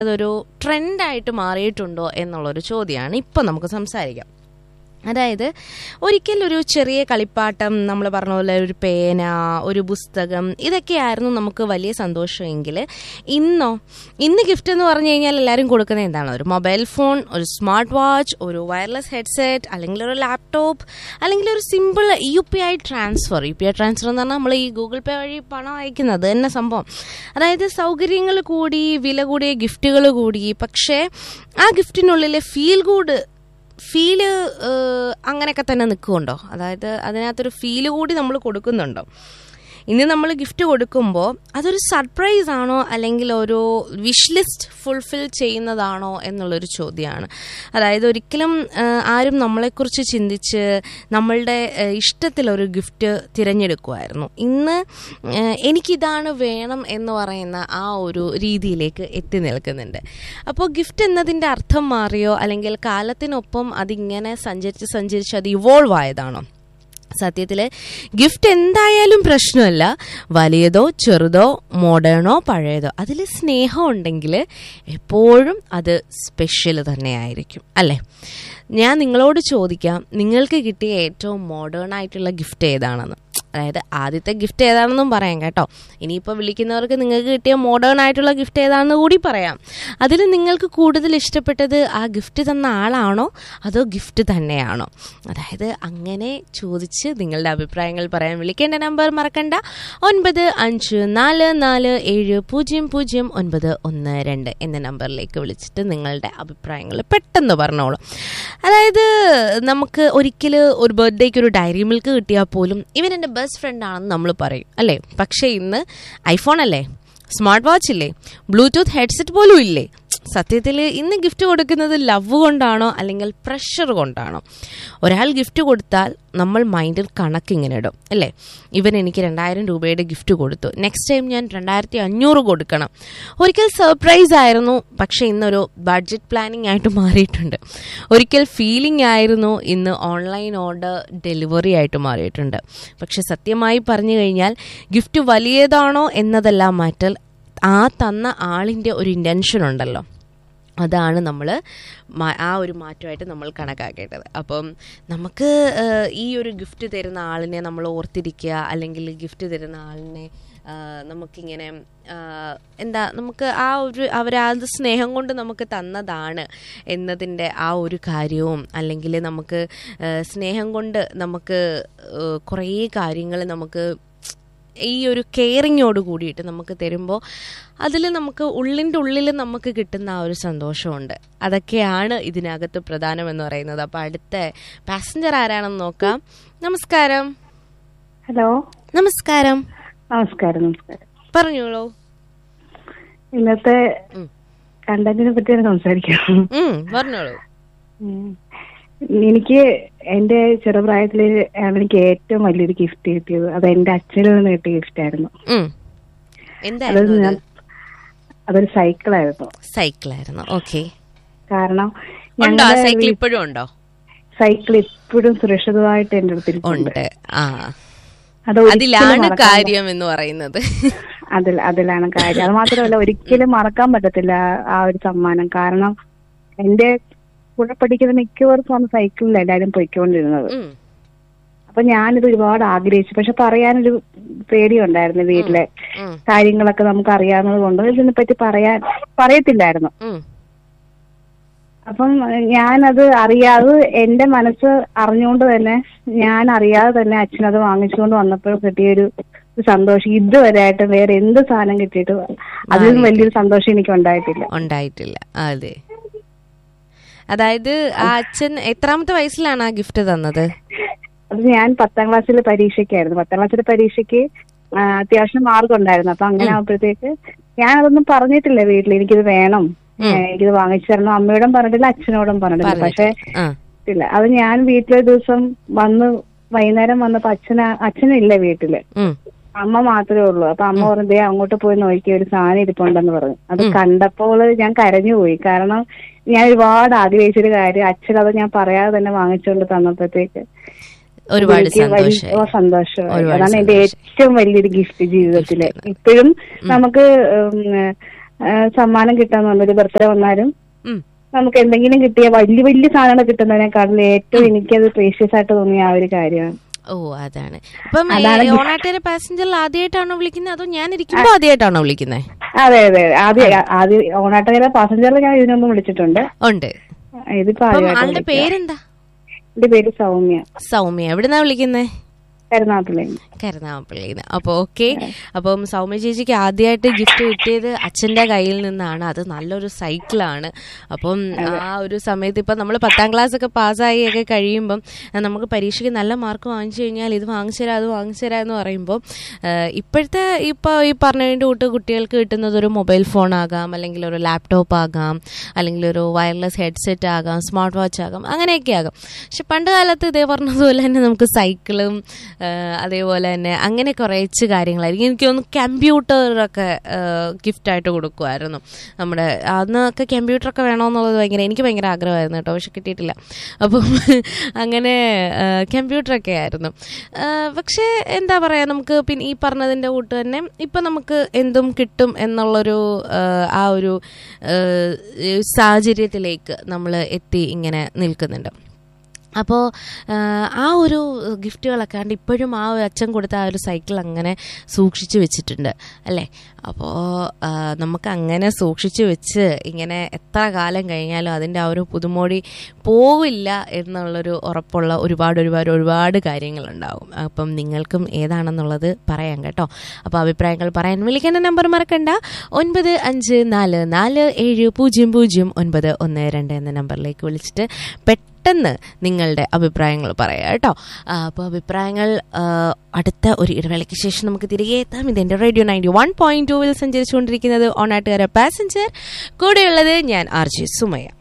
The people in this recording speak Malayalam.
അതൊരു ട്രെൻഡായിട്ട് മാറിയിട്ടുണ്ടോ എന്നുള്ളൊരു ചോദ്യമാണ് ഇപ്പം നമുക്ക് സംസാരിക്കാം അതായത് ഒരിക്കൽ ഒരു ചെറിയ കളിപ്പാട്ടം നമ്മൾ പറഞ്ഞ പോലെ ഒരു പേന ഒരു പുസ്തകം ഇതൊക്കെയായിരുന്നു നമുക്ക് വലിയ സന്തോഷമെങ്കിൽ ഇന്നോ ഇന്ന് ഗിഫ്റ്റ് എന്ന് പറഞ്ഞു കഴിഞ്ഞാൽ എല്ലാവരും കൊടുക്കുന്നത് എന്താണ് ഒരു മൊബൈൽ ഫോൺ ഒരു സ്മാർട്ട് വാച്ച് ഒരു വയർലെസ് ഹെഡ്സെറ്റ് അല്ലെങ്കിൽ ഒരു ലാപ്ടോപ്പ് അല്ലെങ്കിൽ ഒരു simple U P I transfer U P I transfer എന്ന് പറഞ്ഞാൽ നമ്മൾ ഈ ഗൂഗിൾ പേ വഴി പണം അയക്കുന്നത് തന്നെ സംഭവം അതായത് സൗകര്യങ്ങൾ കൂടി വില കൂടിയ ഗിഫ്റ്റുകൾ കൂടി പക്ഷേ ആ ഗിഫ്റ്റിനുള്ളിലെ ഫീൽ ഗുഡ് ഫീല് അങ്ങനെയൊക്കെ തന്നെ നിൽക്കുന്നുണ്ടോ അതായത് അതിനകത്തൊരു ഫീല് കൂടി നമ്മൾ കൊടുക്കുന്നുണ്ടോ ഇനി നമ്മൾ ഗിഫ്റ്റ് കൊടുക്കുമ്പോൾ അതൊരു സർപ്രൈസ് ആണോ അല്ലെങ്കിൽ ഒരു വിഷ് ലിസ്റ്റ് ഫുൾഫിൽ ചെയ്യുന്നതാണോ എന്നുള്ളൊരു ചോദ്യമാണ് അതായത് ഒരിക്കലും ആ, ആരും നമ്മളെക്കുറിച്ച് ചിന്തിച്ച് നമ്മളുടെ ആ, ഇഷ്ടത്തിലൊരു ഗിഫ്റ്റ് തിരഞ്ഞെടുക്കുമായിരുന്നു ഇന്ന് ആ, എനിക്കിതാണ് വേണം എന്ന് പറയുന്ന ആ ഒരു രീതിയിലേക്ക് എത്തി നിൽക്കുന്നുണ്ട് അപ്പോൾ ഗിഫ്റ്റ് എന്നതിൻ്റെ അർത്ഥം മാറിയോ അല്ലെങ്കിൽ കാലത്തിനൊപ്പം അതിങ്ങനെ സഞ്ചരിച്ച് സഞ്ചരിച്ച് അത് ഇവോൾവ് ആയതാണോ സത്യത്തിൽ ഗിഫ്റ്റ് എന്തായാലും പ്രശ്നമല്ല വലിയതോ ചെറുതോ മോഡേണോ പഴയതോ അതിൽ സ്നേഹം ഉണ്ടെങ്കിൽ എപ്പോഴും അത് സ്പെഷ്യൽ തന്നെയായിരിക്കും അല്ലേ ഞാൻ നിങ്ങളോട് ചോദിക്കാം നിങ്ങൾക്ക് കിട്ടിയ ഏറ്റവും മോഡേൺ ആയിട്ടുള്ള ഗിഫ്റ്റ് ഏതാണെന്ന് അതായത് ആദ്യത്തെ ഗിഫ്റ്റ് ഏതാണെന്നും പറയാം കേട്ടോ ഇനിയിപ്പോൾ വിളിക്കുന്നവർക്ക് നിങ്ങൾക്ക് കിട്ടിയ മോഡേൺ ആയിട്ടുള്ള ഗിഫ്റ്റ് ഏതാണെന്ന് കൂടി പറയാം അതിൽ നിങ്ങൾക്ക് കൂടുതൽ ഇഷ്ടപ്പെട്ടത് ആ ഗിഫ്റ്റ് തന്ന ആളാണോ അതോ ഗിഫ്റ്റ് തന്നെയാണോ അതായത് അങ്ങനെ ചോദിച്ച് നിങ്ങളുടെ അഭിപ്രായങ്ങൾ പറയാൻ വിളിക്കേണ്ട നമ്പർ മറക്കണ്ട ഒൻപത് അഞ്ച് നാല് നാല് ഏഴ് പൂജ്യം പൂജ്യം ഒൻപത് ഒന്ന് രണ്ട് എന്ന നമ്പറിലേക്ക് വിളിച്ചിട്ട് നിങ്ങളുടെ അഭിപ്രായങ്ങൾ പെട്ടെന്ന് പറഞ്ഞോളൂ അതായത് നമുക്ക് ഒരിക്കൽ ഒരു ബർത്ത്ഡേക്ക് ഒരു ഡയറി മിൽക്ക് കിട്ടിയാൽ പോലും ഇവൻ എൻ്റെ ബെസ്റ്റ് ഫ്രണ്ട് ആണെന്ന് നമ്മൾ പറയും അല്ലേ പക്ഷേ ഇന്ന് ഐഫോൺ അല്ലേ സ്മാർട്ട് വാച്ച് ഇല്ലേ ബ്ലൂടൂത്ത് ഹെഡ്സെറ്റ് പോലും ഇല്ലേ സത്യത്തിൽ ഇന്ന് ഗിഫ്റ്റ് കൊടുക്കുന്നത് ലവ് കൊണ്ടാണോ അല്ലെങ്കിൽ പ്രഷർ കൊണ്ടാണോ ഒരാൾ ഗിഫ്റ്റ് കൊടുത്താൽ നമ്മൾ മൈൻഡിൽ കണക്കിങ്ങനെ ഇടും അല്ലേ ഇവൻ എനിക്ക് രണ്ടായിരം രൂപയുടെ ഗിഫ്റ്റ് കൊടുത്തു നെക്സ്റ്റ് ടൈം ഞാൻ രണ്ടായിരത്തി അഞ്ഞൂറ് കൊടുക്കണം ഒരിക്കൽ സർപ്രൈസ് ആയിരുന്നു പക്ഷേ ഇന്നൊരു ബഡ്ജറ്റ് പ്ലാനിങ് ആയിട്ട് മാറിയിട്ടുണ്ട് ഒരിക്കൽ ഫീലിംഗ് ആയിരുന്നു ഇന്ന് ഓൺലൈൻ ഓർഡർ ഡെലിവറി ആയിട്ട് മാറിയിട്ടുണ്ട് പക്ഷെ സത്യമായി പറഞ്ഞു കഴിഞ്ഞാൽ ഗിഫ്റ്റ് വലിയതാണോ എന്നതെല്ലാം മാറ്റൽ ആ തന്ന ആളിൻ്റെ ഒരു ഇൻറ്റൻഷൻ ഉണ്ടല്ലോ അതാണ് നമ്മൾ ആ ഒരു മാറ്റമായിട്ട് നമ്മൾ കണക്കാക്കേണ്ടത് അപ്പം നമുക്ക് ഏഹ്, ഈ ഒരു ഗിഫ്റ്റ് തരുന്ന ആളിനെ നമ്മൾ ഓർത്തിരിക്കുക അല്ലെങ്കിൽ ഗിഫ്റ്റ് തരുന്ന ആളിനെ ആ, നമുക്കിങ്ങനെ ആ, എന്താ നമുക്ക് ആ ഒരു അവരത് സ്നേഹം കൊണ്ട് നമുക്ക് തന്നതാണ് എന്നതിൻ്റെ ആ ഒരു കാര്യവും അല്ലെങ്കിൽ നമുക്ക് ഏഹ്, സ്നേഹം കൊണ്ട് നമുക്ക് ഏഹ്, കുറേ കാര്യങ്ങൾ നമുക്ക് ഈ ഒരു കെയറിങ്ങോട് കൂടിയിട്ട് നമുക്ക് തരുമ്പോൾ അതിൽ നമുക്ക് ഉള്ളിൻ്റെ ഉള്ളിൽ നമുക്ക് കിട്ടുന്ന ആ ഒരു സന്തോഷമുണ്ട് അതൊക്കെയാണ് ഇതിനകത്ത് പ്രധാനമെന്ന് പറയുന്നത് അപ്പോൾ അടുത്ത പാസഞ്ചർ ആരാണെന്ന് നോക്കാം നമസ്കാരം ഹലോ നമസ്കാരം നമസ്കാരം നമസ്കാരം പറഞ്ഞോളൂ ഇന്നത്തെ ഉം. കണ്ടന്റിനെ പറ്റിയാണ് സംസാരിക്കാം ഉം, പറഞ്ഞോളൂ ഉം. എനിക്ക് എന്റെ ചെറുപ്രായത്തില് ആണ് എനിക്ക് ഏറ്റവും വലിയൊരു ഗിഫ്റ്റ് കിട്ടിയത് അത് എന്റെ അച്ഛനിൽ നിന്ന് കിട്ടിയ ഗിഫ്റ്റ് ആയിരുന്നു ഉം. അതായത് എന്തായിരുന്നു ഞാൻ അതൊരു സൈക്കിളായിരുന്നു സൈക്കിളായിരുന്നു ഓക്കെ കാരണം ഉണ്ടോ ആ ഞങ്ങളുടെ സൈക്കിൾ വീ- ഇപ്പോഴും ഉണ്ടോ സൈക്കിൾ ഇപ്പോഴും സുരക്ഷിതമായിട്ട് എന്റെ അടുത്ത് ഇരിപ്പുണ്ട് ഉണ്ട് ആ അത് ഒരിക്കലും അതിലാണ് മറക്കാൻ കാര്യം എന്ന് പറയുന്നത് അതിൽ അതിലാണ് കാര്യം അത് മാത്രമല്ല ഒരിക്കലും മറക്കാൻ പറ്റത്തില്ല ആ- ആ ഒരു സമ്മാനം കാരണം എന്റെ കൂടെ പഠിക്കുന്ന മിക്കവർക്കും അന്ന് സൈക്കിളിൽ എല്ലാവരും പൊയ്ക്കൊണ്ടിരുന്നത് ഉം, അപ്പൊ ഞാനിത് ഒരുപാട് ആഗ്രഹിച്ചു പക്ഷെ പറയാനൊരു പേടിയുണ്ടായിരുന്നു വീട്ടിലെ ഉം, കാര്യങ്ങളൊക്കെ നമുക്ക് അറിയാവുന്നത് കൊണ്ട് ഇതിനെ പറ്റി പറയാൻ പറയത്തില്ലായിരുന്നു ഉം. അപ്പം ഞാനത് അറിയാതെ എന്റെ മനസ്സ് അറിഞ്ഞുകൊണ്ട് തന്നെ ഞാൻ അറിയാതെ തന്നെ അച്ഛനത് വാങ്ങിച്ചുകൊണ്ട് വന്നപ്പോൾ കിട്ടിയൊരു ഒരു സന്തോഷം ഇതുവരെ ആയിട്ട് വേറെ എന്ത് സാധനം കിട്ടിയിട്ട് അതിലും വലിയൊരു സന്തോഷം എനിക്ക് ഉണ്ടായിട്ടില്ല ഉണ്ടായിട്ടില്ല അതെ അതായത് ആ അച്ഛൻ എത്രാമത്തെ വയസ്സിലാണ് ആ ഗിഫ്റ്റ് തന്നത് അത് ഞാൻ പത്താം ക്ലാസ്സിലെ പരീക്ഷയ്ക്കായിരുന്നു പത്താം ക്ലാസ്സിലെ പരീക്ഷയ്ക്ക് ആ, അത്യാവശ്യം മാർക്ക് ഉണ്ടായിരുന്നു അപ്പൊ അങ്ങനെ ആകുമ്പോഴത്തേക്ക് ഞാൻ അതൊന്നും പറഞ്ഞിട്ടില്ല വീട്ടിൽ എനിക്കിത് വേണം ഉം. ഏ, എനിക്കിത് വാങ്ങിച്ചു തരണം അമ്മയോടും പറഞ്ഞിട്ടില്ല അച്ഛനോടും പറഞ്ഞിട്ടില്ല പക്ഷെ ആ ഇല്ല അത് ഞാൻ വീട്ടിലൊരു ദിവസം വന്ന് വൈകുന്നേരം വന്നപ്പോ അച്ഛന അച്ഛനില്ല വീട്ടില് ഉം, അമ്മ മാത്രമേ ഉള്ളൂ അപ്പൊ അമ്മ പറഞ്ഞേ അങ്ങോട്ട് പോയി നോക്കിയ ഒരു സാധനം ഇരിപ്പുണ്ടെന്ന് പറഞ്ഞു അത് കണ്ടപ്പോൾ ഞാൻ കരഞ്ഞു പോയി കാരണം ഞാൻ ഒരുപാട് ആഗ്രഹിച്ചൊരു കാര്യം അച്ഛൻ അത് ഞാൻ പറയാതെ തന്നെ വാങ്ങിച്ചുകൊണ്ട് തന്നപ്പോഴത്തേക്ക് ഒരുപാട് എനിക്ക് വലിയ സന്തോഷമായി സന്തോഷമായി ഒരുപാട് അതാണ് എന്റെ സന്തോഷമായി. ഏറ്റവും വലിയൊരു ഗിഫ്റ്റ് ജീവിതത്തില് Gift. ഇപ്പോഴും നമുക്ക് ഉം, ആ, സമ്മാനം കിട്ടാന്നുണ്ട് ഒരു ബർത്ത്ഡേ വന്നാലും ഉം. നമുക്ക് എന്തെങ്കിലും കിട്ടിയ വലിയ വലിയ സാധനങ്ങൾ കിട്ടുന്നതിനെക്കാട്ടിലും ഏറ്റവും എനിക്കത് പ്രേഷ്യസ് ആയിട്ട് തോന്നിയ ആ ഒരു കാര്യമാണ് ഓ അതാണ് ഇപ്പം അതാണ് gift. ഓണാട്ടേരെ പാസഞ്ചറിൽ ആദ്യമായിട്ടാണോ വിളിക്കുന്നത് അതോ ഞാൻ ഇരിക്കുമ്പോ ആദ്യമായിട്ടാണോ വിളിക്കുന്നത് അതെ അതെ ആദ്യം ആദ്യം ഓണാട്ടകര പാസഞ്ചറിൽ ഞാൻ ഇതിനു മുമ്പ് വിളിച്ചിട്ടുണ്ട് ഉണ്ട് ഇതിപ്പോ അപ്പം ആദ്യമായിട്ട് ആളുടെ പേരെന്താ എന്റെ പേര് സൗമ്യ സൗമ്യ എവിടുന്നാ വിളിക്കുന്നേ കരുനാഗപ്പള്ളി കരുനാഗപ്പള്ളിന്ന് അപ്പോൾ ഓക്കെ അപ്പം സൗമ്യ ചേച്ചിക്ക് ആദ്യമായിട്ട് ഗിഫ്റ്റ് കിട്ടിയത് അച്ഛൻ്റെ കയ്യിൽ നിന്നാണ് അത് നല്ലൊരു സൈക്കിളാണ് അപ്പം ആ ഒരു സമയത്ത് ഇപ്പം നമ്മൾ പത്താം ക്ലാസ് ഒക്കെ പാസ്സായി ഒക്കെ കഴിയുമ്പം ആ, നമുക്ക് പരീക്ഷയ്ക്ക് നല്ല മാർക്ക് വാങ്ങിച്ചു കഴിഞ്ഞാൽ ഇത് വാങ്ങിച്ചു തരാം അത് വാങ്ങിച്ചു തരാം എന്ന് പറയുമ്പോൾ ഇപ്പോഴത്തെ ഇപ്പോൾ ഈ പറഞ്ഞതിൻ്റെ കൂട്ട് കുട്ടികൾക്ക് കിട്ടുന്നത് ഒരു മൊബൈൽ ഫോൺ ആകാം അല്ലെങ്കിൽ ഒരു ലാപ്ടോപ്പ് ആകാം അല്ലെങ്കിൽ ഒരു വയർലെസ് ഹെഡ്സെറ്റ് ആകാം സ്മാർട്ട് വാച്ച് ആകാം അങ്ങനെയൊക്കെ ആകാം പക്ഷെ പണ്ട് കാലത്ത് ഇതേ പറഞ്ഞതുപോലെ തന്നെ നമുക്ക് സൈക്കിളും ആ, അതേപോലെ തന്നെ അങ്ങനെ കുറച്ച് കാര്യങ്ങളായിരിക്കും എനിക്ക് തോന്നുന്നു കമ്പ്യൂട്ടറൊക്കെ ഗിഫ്റ്റായിട്ട് കൊടുക്കുമായിരുന്നു നമ്മുടെ അന്നൊക്കെ കമ്പ്യൂട്ടറൊക്കെ വേണമെന്നുള്ളത് ഭയങ്കര എനിക്ക് ഭയങ്കര ആഗ്രഹമായിരുന്നു കേട്ടോ പക്ഷെ കിട്ടിയിട്ടില്ല അപ്പം അങ്ങനെ കമ്പ്യൂട്ടറൊക്കെ ആയിരുന്നു ആ, പക്ഷേ എന്താ പറയുക നമുക്ക് പിന്നെ ഈ പറഞ്ഞതിൻ്റെ കൂട്ട് തന്നെ ഇപ്പം നമുക്ക് എന്തും കിട്ടും എന്നുള്ളൊരു ആ, ആ ഒരു ആ, സാഹചര്യത്തിലേക്ക് നമ്മൾ എത്തി ഇങ്ങനെ നിൽക്കുന്നുണ്ട് അപ്പോൾ ആ ഒരു ഗിഫ്റ്റുകളൊക്കെ കണ്ട് ഇപ്പോഴും ആ ഒരു അച്ഛൻ കൊടുത്ത ആ ഒരു സൈക്കിൾ അങ്ങനെ സൂക്ഷിച്ചു വെച്ചിട്ടുണ്ട് അല്ലേ അപ്പോൾ നമുക്ക് അങ്ങനെ സൂക്ഷിച്ചു വെച്ച് ഇങ്ങനെ എത്ര കാലം കഴിഞ്ഞാലും അതിൻ്റെ ആ ഒരു പുതുമോടി പോവില്ല എന്നുള്ളൊരു ഉറപ്പുള്ള ഒരുപാട് ഒരുപാട് ഒരുപാട് കാര്യങ്ങളുണ്ടാവും അപ്പം നിങ്ങൾക്കും ഏതാണെന്നുള്ളത് പറയാം കേട്ടോ അപ്പോൾ അഭിപ്രായങ്ങൾ പറയാൻ വിളിക്കേണ്ട നമ്പർ മറക്കണ്ട ഒൻപത് അഞ്ച് നാല് നാല് ഏഴ് പൂജ്യം പൂജ്യം ഒൻപത് ഒന്ന് രണ്ട് എന്ന നമ്പറിലേക്ക് വിളിച്ചിട്ട് പെട്ടെന്ന് നിങ്ങളുടെ അഭിപ്രായങ്ങൾ പറയാം കേട്ടോ ആ, അപ്പോൾ അഭിപ്രായങ്ങൾ ആ, അടുത്ത ഒരു ഇടവേളയ്ക്ക് ശേഷം നമുക്ക് തിരികെ എത്താം ഇതെൻ്റെ റേഡിയോ നയൻറ്റി വൺ പോയിന്റ് ടൂവിൽ സഞ്ചരിച്ചുകൊണ്ടിരിക്കുന്നത് ഓണാട്ടുകാര പാസഞ്ചർ കൂടെയുള്ളത് ഞാൻ ആർ ജെ സുമയ